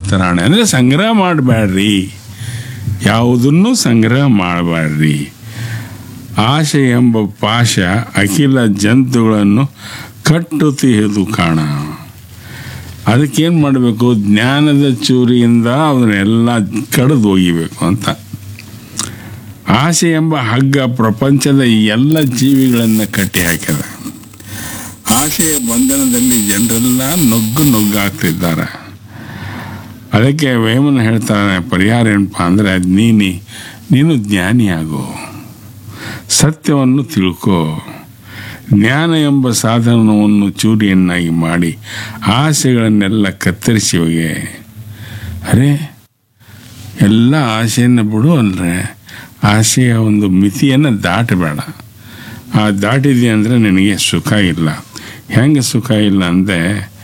ಉತ್ತರಾಣೆ ಅಂದರೆ ಸಂಗ್ರಹ ಮಾಡಬೇಡ್ರಿ ಯಾವುದನ್ನು ಸಂಗ್ರಹ ಮಾಡಬೇಡ್ರಿ ಆಶೆ ಎಂಬ ಪಾಶ ಅಖಿಲ ಜಂತುಗಳನ್ನು ಕಟ್ಟುತ್ತಿಹುದು ಕಾಣ ಅದಕ್ಕೇನು ಮಾಡಬೇಕು ಜ್ಞಾನದ ಚೂರಿಯಿಂದ ಅವನ್ನೆಲ್ಲ ಕಡಿದು ಒಗಿಬೇಕು ಅಂತ ಆಸೆ ಎಂಬ ಹಗ್ಗ ಪ್ರಪಂಚದ ಎಲ್ಲ ಜೀವಿಗಳನ್ನು ಕಟ್ಟಿ ಹಾಕಿದ ಆಸೆಯ ಬಂಧನದಲ್ಲಿ ಜನರೆಲ್ಲ ನುಗ್ಗು ನುಗ್ಗಾಗ್ತಿದ್ದಾರೆ ಅದಕ್ಕೆ ವೇಮನ ಹೇಳ್ತಾನೆ ಪರಿಹಾರ ಏನಪ್ಪ ಅಂದರೆ ನೀನಿ ನೀನು ಜ್ಞಾನಿಯಾಗು ಸತ್ಯವನ್ನು ತಿಳ್ಕೋ ಜ್ಞಾನ ಎಂಬ ಸಾಧನವನ್ನು ಚೂರಿಯನ್ನಾಗಿ ಮಾಡಿ ಆಸೆಗಳನ್ನೆಲ್ಲ ಕತ್ತರಿಸಿ ಹೋಗೆ ಅರೆ ಎಲ್ಲ ಆಸೆಯನ್ನು ಬಿಡು ಅಂದರೆ ಆಸೆಯ ಒಂದು ಮಿತಿಯನ್ನು ದಾಟಬೇಡ ಆ ದಾಟಿದೆ ಅಂದರೆ ನಿನಗೆ ಸುಖ ಇಲ್ಲ ಹೆಂಗೆ ಸುಖ ಇಲ್ಲ ಅಂದರೆ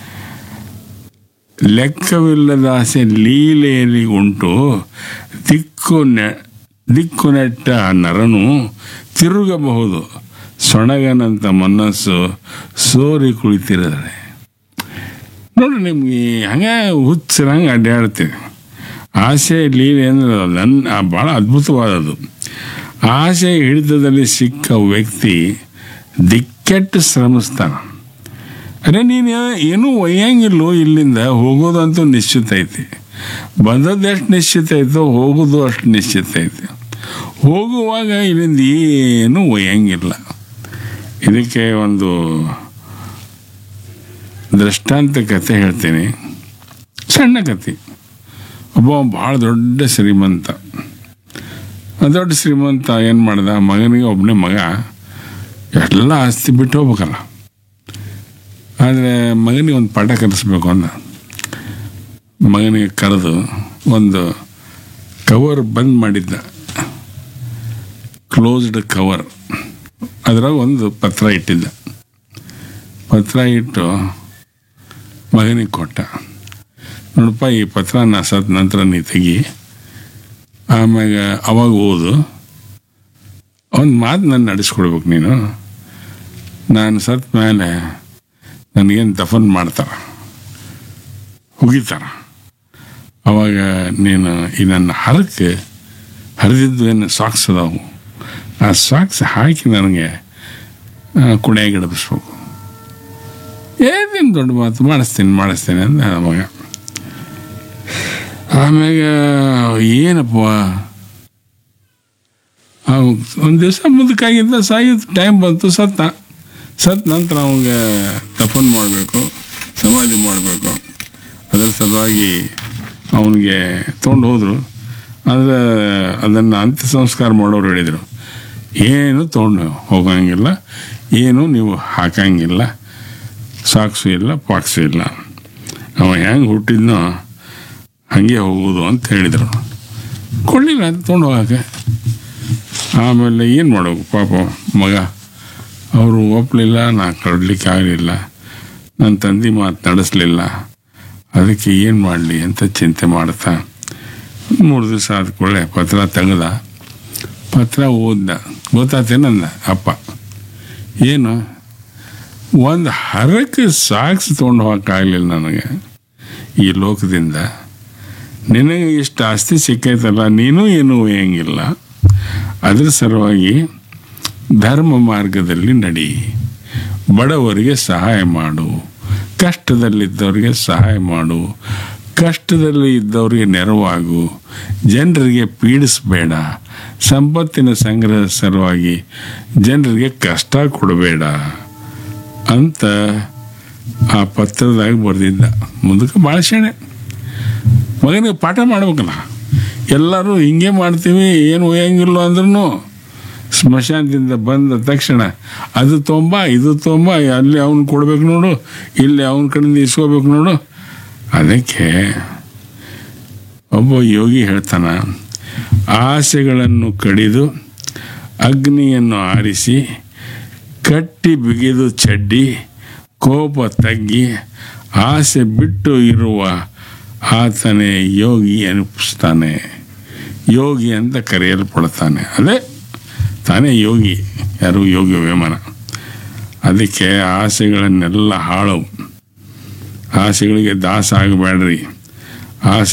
ಲೆಕ್ಕವಿಲ್ಲದ ಆಸೆ ಲೀಲೆಯಲ್ಲಿ ಉಂಟು ದಿಕ್ಕು ನೆ ದಿಕ್ಕು ನೆಟ್ಟ ನರನು ತಿರುಗಬಹುದು ಸೊಣಗನಂತ ಮನಸ್ಸು ಸೋರಿ ಕುಳಿತಿರದೆ ನೋಡ್ರಿ ನಿಮ್ಗೆ ಹಂಗೆ ಹುಚ್ಚರಂಗೆ ಅಡ್ಡಾಡ್ತೀವಿ ಆಸೆ ಲೀಲೆ ಅಂದ್ರೆ ನನ್ನ ಭಾಳ ಅದ್ಭುತವಾದದ್ದು ಆಸೆ ಹಿಡಿತದಲ್ಲಿ ಸಿಕ್ಕ ವ್ಯಕ್ತಿ ದಿಕ್ಕೆಟ್ಟು ಶ್ರಮಿಸ್ತಾನೆ ಅರೆ ನೀನು ಏನೂ ಒಯ್ಯಂಗಿಲ್ಲೋ ಇಲ್ಲಿಂದ ಹೋಗೋದಂತೂ ನಿಶ್ಚಿತ ಐತಿ ಬಂದದ್ದು ಎಷ್ಟು ನಿಶ್ಚಿತ ಐತೋ ಹೋಗೋದು ಅಷ್ಟು ನಿಶ್ಚಿತ ಐತಿ ಹೋಗುವಾಗ ಇಲ್ಲಿಂದ ಏನೂ ಒಯ್ಯಂಗಿಲ್ಲ ಇದಕ್ಕೆ ಒಂದು ದೃಷ್ಟಾಂತ ಕತೆ ಹೇಳ್ತೀನಿ ಸಣ್ಣ ಕತೆ ಒಬ್ಬ ಭಾಳ ದೊಡ್ಡ ಶ್ರೀಮಂತ ಆ ದೊಡ್ಡ ಶ್ರೀಮಂತ ಏನು ಮಾಡ್ದ ಮಗನಿಗೆ ಒಬ್ಬನೇ ಮಗ ಎಲ್ಲ ಆಸ್ತಿ ಬಿಟ್ಟು ಹೋಗ್ಬೇಕಲ್ಲ ಆದರೆ ಮಗನಿಗೆ ಒಂದು ಪಾಠ ಕಲಿಸ್ಬೇಕು ಅಂದ ಮಗನಿಗೆ ಕರೆದು ಒಂದು ಕವರ್ ಬಂದ್ ಮಾಡಿದ್ದ ಕ್ಲೋಸ್ಡ್ ಕವರ್ ಅದ್ರಾಗ ಒಂದು ಪತ್ರ ಇಟ್ಟಿದ್ದ ಪತ್ರ ಇಟ್ಟು ಮಗನಿಗೆ ಕೊಟ್ಟ ನೋಡಪ್ಪ ಈ ಪತ್ರನ ಸತ್ ನಂತರ ನೀ ತೆಗಿ ಆಮ್ಯಾಗ ಅವಾಗ ಓದು ಒಂದು ಮಾತು ನನ್ನ ನಡೆಸ್ಕೊಡ್ಬೇಕು ನೀನು ನಾನು ಸತ್ ಮೇಲೆ ನನಗೇನು ದಫನ್ ಮಾಡ್ತಾರೆ ಹುಗಿತಾರ ಅವಾಗ ನೀನು ಈ ನನ್ನ ಹರಕ್ಕೆ ಹರಿದಿದ್ದು ಏನು ಸಾಕ್ಸ್ ಅದಾವು ಆ ಸಾಕ್ಸ್ ಹಾಕಿ ನನಗೆ ಕುಡಿಯಾಗಿ ಇಡಬಿಸ್ಬೇಕು ಏನೇನು ದೊಡ್ಡ ಮಾತು ಮಾಡಿಸ್ತೀನಿ ಮಾಡಿಸ್ತೀನಿ ಅಂದ ಮಗ ಆಮ್ಯಾಗ ಏನಪ್ಪ ಒಂದು ದಿವಸ ಮುಂದಕ್ಕಾಗಿದ್ದ ಸಾಯಿತು ಟೈಮ್ ಬಂತು ಸತ್ತ ಸತ್ ನಂತರ ಅವಂಗೆ ದಫನ್ ಮಾಡಬೇಕು ಸಮಾಧಿ ಮಾಡಬೇಕು ಅದರ ಸಲುವಾಗಿ ಅವನಿಗೆ ತೊಗೊಂಡು ಹೋದರು ಆದರೆ ಅದನ್ನು ಅಂತ್ಯ ಸಂಸ್ಕಾರ ಮಾಡೋರು ಹೇಳಿದರು ಏನು ತೊಗೊಂಡು ಹೋಗಂಗಿಲ್ಲ ಏನು ನೀವು ಹಾಕಂಗಿಲ್ಲ ಸಾಕ್ಸು ಇಲ್ಲ ಪಾಕ್ಸು ಇಲ್ಲ ಅವ ಹೆಂಗೆ ಹುಟ್ಟಿದ್ನೋ ಹಾಗೆ ಹೋಗೋದು ಅಂತ ಹೇಳಿದರು ಕೊಡಲಿಲ್ಲ ಅದು ತೊಗೊಂಡು ಹೋಗಕ್ಕೆ ಆಮೇಲೆ ಏನು ಮಾಡಬೇಕು ಪಾಪ ಮಗ ಅವರು ಒಪ್ಪಲಿಲ್ಲ ನಾ ಕೊಡ್ಲಿಕ್ಕೆ ಆಗಲಿಲ್ಲ ನನ್ನ ತಂದೆ ಮಾತು ನಡೆಸಲಿಲ್ಲ ಅದಕ್ಕೆ ಏನು ಮಾಡಲಿ ಅಂತ ಚಿಂತೆ ಮಾಡ್ತಾ ಮೂರು ದಿವಸ ಆದ ಕೂಡಲೇ ಪತ್ರ ತೆಗೆದ ಪತ್ರ ಓದ್ದ ಗೊತ್ತಾತೇನಂದ ಅಪ್ಪ ಏನು ಒಂದು ಹರಕ್ಕೆ ಸಾಕ್ಸ್ ತೊಗೊಂಡು ಹೋಗೋಕ್ಕಾಗಲಿಲ್ಲ ನನಗೆ ಈ ಲೋಕದಿಂದ ನಿನಗೆ ಇಷ್ಟು ಆಸ್ತಿ ಸಿಕ್ಕೈತಲ್ಲ ನೀನು ಏನೂ ಒಯ್ಯಂಗಿಲ್ಲ ಅದರ ಸಲುವಾಗಿ ಧರ್ಮ ಮಾರ್ಗದಲ್ಲಿ ನಡಿ ಬಡವರಿಗೆ ಸಹಾಯ ಮಾಡು ಕಷ್ಟದಲ್ಲಿದ್ದವರಿಗೆ ಸಹಾಯ ಮಾಡು ಕಷ್ಟದಲ್ಲಿ ಇದ್ದವರಿಗೆ ನೆರವಾಗು ಜನರಿಗೆ ಪೀಡಿಸಬೇಡ ಸಂಪತ್ತಿನ ಸಂಗ್ರಹದ ಸಲುವಾಗಿ ಜನರಿಗೆ ಕಷ್ಟ ಕೊಡಬೇಡ ಅಂತ ಆ ಪತ್ರದಾಗ ಬರೆದಿದ್ದ ಮುಂದಕ್ಕೆ ಭಾಳ ಶಾಣೆ ಮಗನಿಗೆ ಪಾಠ ಮಾಡ್ಬೇಕಲ್ಲ ಎಲ್ಲರೂ ಹಿಂಗೆ ಮಾಡ್ತೀವಿ ಏನು ಒಯ್ಯಂಗಿಲ್ಲ ಅಂದ್ರೂ ಸ್ಮಶಾನದಿಂದ ಬಂದ ತಕ್ಷಣ ಅದು ತೊಂಬ ಇದು ತೊಂಬ ಅಲ್ಲಿ ಅವನು ಕೊಡ್ಬೇಕು ನೋಡು ಇಲ್ಲಿ ಅವನ ಕಡೆಯಿಂದ ಇಸ್ಕೋಬೇಕು ನೋಡು ಅದಕ್ಕೆ ಒಬ್ಬ ಯೋಗಿ ಹೇಳ್ತಾನ ಆಸೆಗಳನ್ನು ಕಡಿದು ಅಗ್ನಿಯನ್ನು ಆರಿಸಿ ಕಟ್ಟಿ ಬಿಗಿದು ಚಡ್ಡಿ ಕೋಪ ತಗ್ಗಿ ಆಸೆ ಬಿಟ್ಟು ಇರುವ ಆತನೇ ಯೋಗಿ ಅನಿಪಿಸ್ತಾನೆ ಯೋಗಿ ಅಂತ ಕರೆಯಲ್ಪಡ್ತಾನೆ ಅದೇ ತಾನೇ ಯೋಗಿ ಯಾರು ಯೋಗಿ ವೇಮನ ಅದಕ್ಕೆ ಆಸೆಗಳನ್ನೆಲ್ಲ ಹಾಳು ಆಸೆಗಳಿಗೆ ದಾಸ ಆಗಬೇಡ್ರಿ ಆಸೆ